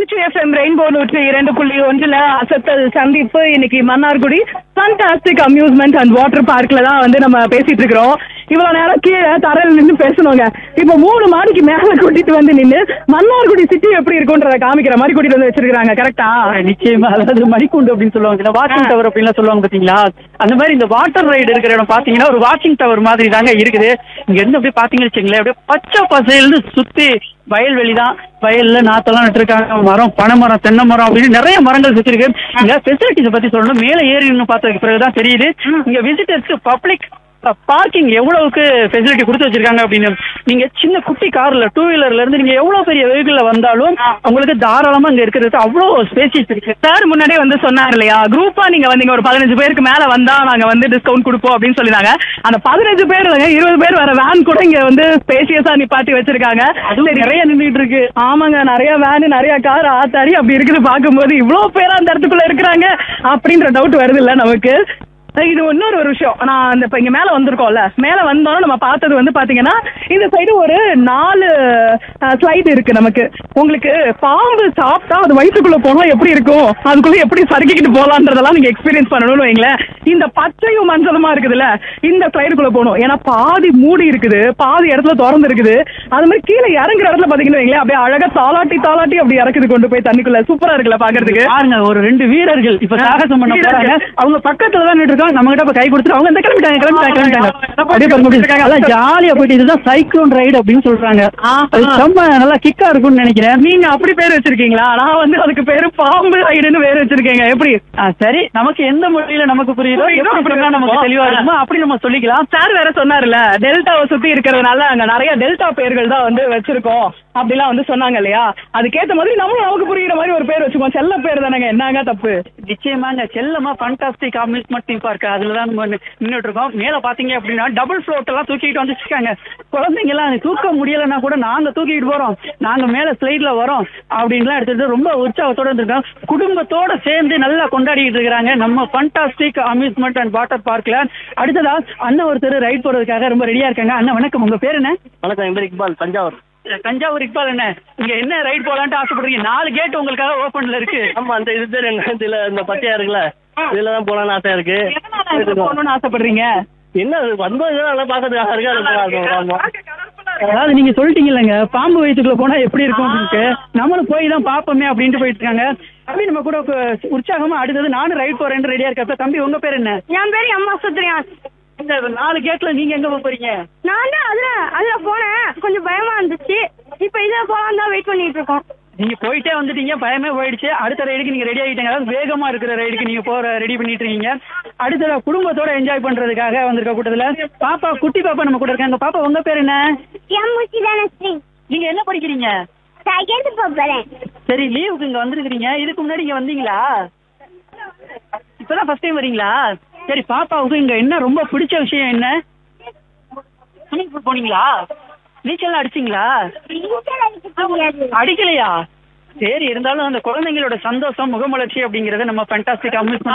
Trichy FM rainbow நூற்றி இரண்டு புள்ளி ஒன்றுல அசத்தல் சந்திப்பு இன்னைக்கு Mannargudi fantastic amusement and water பார்க்ல தான் வந்து நம்ம பேசிட்டு இருக்கிறோம் இவ்வளவு நேரம் கீழே தரையில் நின்று பேசணுங்க இப்போ மூணு மாடிக்கு மேல கூட்டிட்டு வந்து நின்று மன்னார்குடி சிட்டி எப்படி இருக்குன்றத காமிக்கிற மாதிரி கூட்டிட்டு வந்து வச்சிருக்காங்க கரெக்டா நிச்சயமா அதாவது மணிக்கூண்டு அப்படின்னு சொல்லுவாங்க வாக்கிங் டவர் அப்படின்லாம் சொல்லுவாங்க பாத்தீங்களா அந்த மாதிரி இந்த வாட்டர் ரைடு இருக்கிற இடம் பாத்தீங்கன்னா ஒரு வாக்கிங் டவர் மாதிரி தாங்க இருக்குது இங்க இருந்து அப்படியே பாத்தீங்கன்னு வச்சுங்களேன் அப்படியே பச்சை பசையிலிருந்து சுத்தி வயல்வெளி தான் வயல்ல நாத்தெல்லாம் நட்டுருக்காங்க மரம் பனை மரம் தென்னை மரம் அப்படின்னு நிறைய மரங்கள் சுத்தி இருக்கு இங்க ஃபெசிலிட்டிஸ் பத்தி சொல்லணும் மேலே ஏறி நின்னு பார்த்ததுக்கு பிறகுதான் தெரியுது இங்க விசிட்டர்ஸ்க்கு பப்ளிக் பார்க்கிங் எவ்வளவுக்கு ஃபெசிலிட்டி கொடுத்து வச்சிருக்காங்க அப்படின்னு நீங்க சின்ன குட்டி கார்ல டூ வீலர்ல இருந்து நீங்க எவ்வளவு பெரிய வெஹிக்கிள்ல வந்தாலும் உங்களுக்கு தாராளமா இங்க இருக்கிறது அவ்வளவு ஸ்பேசியஸ் இருக்கு சார் முன்னாடியே வந்து சொன்னார் இல்லையா குரூப்பா நீங்க வந்தீங்க ஒரு பதினஞ்சு பேருக்கு மேல வந்தா நாங்க வந்து டிஸ்கவுண்ட் கொடுப்போம் அப்படின்னு சொல்லிருந்தாங்க அந்த பதினஞ்சு பேர் இல்லைங்க இருபது பேர் வர வேன் கூட இங்க வந்து ஸ்பேசியஸா நிப்பாட்டி வச்சிருக்காங்க அதுவும் நிறைய நின்றுட்டு இருக்கு ஆமாங்க நிறைய வேன் நிறைய கார் ஆத்தாடி அப்படி இருக்குது பார்க்கும்போது இவ்வளவு பேர் அந்த இடத்துக்குள்ள இருக்கிறாங்க அப்படின்ற டவுட் வருது இல்ல நமக்கு இது இன்னொரு ஒரு விஷயம் நான் அந்த இப்ப இங்க மேல வந்திருக்கோம்ல மேல வந்தோம் நம்ம பார்த்தது வந்து பாத்தீங்கன்னா இந்த சைடு ஒரு நாலு ஸ்லைடு இருக்கு நமக்கு உங்களுக்கு பாம்பு சாப்பிட்டா அது வயிற்றுக்குள்ள போனா எப்படி இருக்கும் அதுக்குள்ள எப்படி சறுக்கிக்கிட்டு போலான்றதெல்லாம் நீங்க எக்ஸ்பீரியன்ஸ் பண்ணணும்னு வைங்களேன் இந்த பச்சையும் மஞ்சளுமா இருக்குதுல்ல இந்த ஸ்லைடுக்குள்ள போகணும் ஏன்னா பாதி மூடி இருக்குது பாதி இடத்துல திறந்து இருக்குது அது மாதிரி கீழே இறங்குற இடத்துல பாத்தீங்கன்னா வைங்களேன் அப்படியே அழகா தாளாட்டி தாளாட்டி அப்படி இறக்குது கொண்டு போய் தண்ணிக்குள்ள சூப்பரா இருக்குல்ல பாக்குறதுக்கு பாருங்க ஒரு ரெண்டு வீரர்கள் இப்ப சாகசம் பண்ண போறாங்க அவங்க பக்கத்துல தான் நின்று இருக்காங்க நம்ம கிட்ட இப்ப கை கொடுத்துட்டு அவங்க இந்த கிளம்பிட்டாங்க கிளம்பிட்டாங்க கிளம்பிட்டாங்க அப்படியே பாருங்க அப்படி இருக்காங்க அதான் ஜாலியா போயிட்டு இதுதான் சைக்ளோன் ரைடு அப்படின்னு சொல்றாங்க அது ரொம்ப நல்லா கிக்கா இருக்கும்னு நினைக்கிறேன் நீங்க அப்படி பேர் வச்சிருக்கீங்களா நான் வந்து அதுக்கு பேரு பாம்பு ரைடுன்னு பேர் வச்சிருக்கேங்க எப்படி ஆ, சரி நமக்கு எந்த மொழியில நமக்கு புரியுதோ எப்படி சொன்னா நமக்கு தெளிவா இருக்குமோ அப்படி நம்ம சொல்லிக்கலாம் சார் வேற சொன்னார்ல டெல்டாவை சுத்தி இருக்கிறதுனால அங்க நிறைய டெல்டா பேர்கள் தான் வந்து வச்சிருக்கோம் அப்படிலாம் வந்து சொன்னாங்க இல்லையா அதுக்கேத்த மாதிரி நம்மளும் நமக்கு புரியுற மாதிரி ஒரு பேர் வச்சுக்கோம் செல்ல பேர் தானேங்க என்னங்க தப்பு நிச்சயமாங்க செல்லமா ஃபண்டாஸ்டிக் அம்யூஸ்மெண்ட் தீம் பார்க் அதுல தான் நம்ம நின்றுட்டு இருக்கோம் மேல பாத்தீங்க அப்படின்னா டபுள் ஃப்ளோட் எல்லாம் தூக்கிட்டு வந்துருக்காங்க குழந்தைங்க எல்லாம் தூக்க முடியலன்னா கூட நாங்க தூக்கிட்டு போறோம் நாங்க மேல ஸ்லைட்ல வரோம் அப்படின்லாம் எடுத்துட்டு ரொம்ப உற்சாகத்தோட இருந்திருக்கோம் குடும்பத்தோட சேர்ந்து நல்லா கொண்டாடிட்டு இருக்காங்க நம்ம ஃபண்டாஸ்டிக் அம்யூஸ்மெண்ட் அண்ட் வாட்டர் பார்க்ல அடுத்ததா அண்ணன் ஒருத்தர் ரைட் போறதுக்காக ரொம்ப ரெடியா இருக்காங்க அண்ணன் வணக்கம் உங்க பேர் என்ன வணக்கம் என் பேர் இக்பால் தஞ்சாவூர் தஞ்சாவூர் இக்பால் என்ன இங்க என்ன ரைட் போலான்ட்டு ஆசைப்படுறீங்க நாலு கேட் உங்களுக்காக ஓபன்ல இருக்கு ஆமா அந்த இது பேர் என்ன இதுல இந்த பச்சையா இருக்குல்ல இதுல தான் போலாம்னு ஆசையா இருக்கு போகணும்னு ஆசைப்படுறீங்க என்ன அது வந்தோம் இதெல்லாம் நல்லா பாக்கிறதுக்காக இருக்கு அது போலாம், அது போலாம். ஆமா அதாவது நீங்க சொல்லிட்டீங்கல்லங்க பாம்பு வயிற்றுக்குள்ள போனா எப்படி இருக்கும் அப்படின்ட்டு நம்மளும் போய் தான் பாப்போமே அப்படின்ட்டு போயிட்டு இருக்காங்க தம்பி நம்ம கூட கு- உற்சாகமா அடுத்தது நானும் ரைட் போறேன் ரெடியா இருக்கப்ப தம்பி உங்க பேர் என்ன என் பேர் அம்மா சுத்ரியான் இந்த நாலு கேட்ல நீங்க எங்க போக போறீங்க நான் தான் அதுல அதுல போனேன் கொஞ்சம் பயமா இருந்துச்சு இப்ப இதுல போலாம் தான் வெயிட் பண்ணிட்டு இருக்கோம் நீங்க போயிட்டே வந்துட்டீங்க பயமே போயிடுச்சு அடுத்த ரைடுக்கு நீங்க ரெடி ஆகிட்டீங்க அதாவது வேகமா இருக்கிற ரைடுக்கு நீங்க போற ரெடி பண்ணிட்டு இருக்கீங்க அடுத்தது குடும்பத்தோட என்ஜாய் பண்றதுக்காக வந்திருக்க கூட்டத்துல பாப்பா குட்டி பாப்பா நம்ம கூட இருக்காங்க பாப்பா உங்க பேர் என்ன என் மூச்சு தானே ஸ்ரீ நீங்க என்ன படிக்கிறீங்க செகண்ட் போறேன் சரி லீவுக்கு இங்க வந்திருக்கிறீங்க இதுக்கு முன்னாடி இங்க வந்தீங்களா இப்பதான் ஃபர்ஸ்ட் டைம் வரீங்களா சரி பாப்பாவுக்கு இங்க என்ன ரொம்ப பிடிச்ச விஷயம் என்ன ஸ்விமிங் பூல் போனீங்களா நீச்சல் அடிச்சீங்களா அடிக்கலையா சரி இருந்தாலும் அந்த குழந்தைங்களோட சந்தோஷம் முகமலர்ச்சி அப்படிங்கறத நம்ம ஃபேண்டாஸ்டிக் அம்யூஸ்மெண்ட்